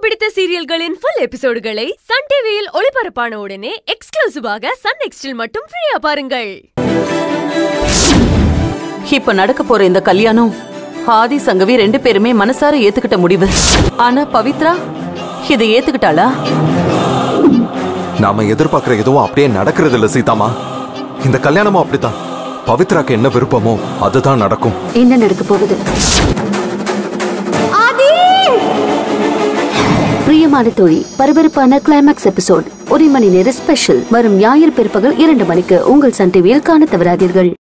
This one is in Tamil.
பிடித்த சீரியல்களின் ஃபுல் எபிசோடுகளை சன் டிவியில் ஒளிபரப்பான உடனே எக்ஸ்க்ளூசிவாக சன் நெக்ஸ்டில் மட்டும் ஃப்ரீயா பாருங்கள் இப்ப நடக்க போற இந்த கல்யாணம் ஆதி சங்கவி ரெண்டு பேருமே மனசார ஏத்துக்கிட்ட முடிவு ஆனா பவித்ரா இதை ஏத்துக்கிட்டாளா நாம எதிர்பார்க்கிற எதுவும் அப்படியே நடக்கிறது இல்ல சீதாமா இந்த கல்யாணமும் அப்படித்தான் பவித்ராக்கு என்ன விருப்பமோ அதுதான் நடக்கும் என்ன நடக்க போகுது பிரியமான தோழி பரபரப்பான கிளைமாக்ஸ் எபிசோட் ஒரு மணி நேர ஸ்பெஷல் வரும் ஞாயிறு பிற்பகல் இரண்டு மணிக்கு உங்கள் சன் டிவியில் காண தவறாதீர்கள்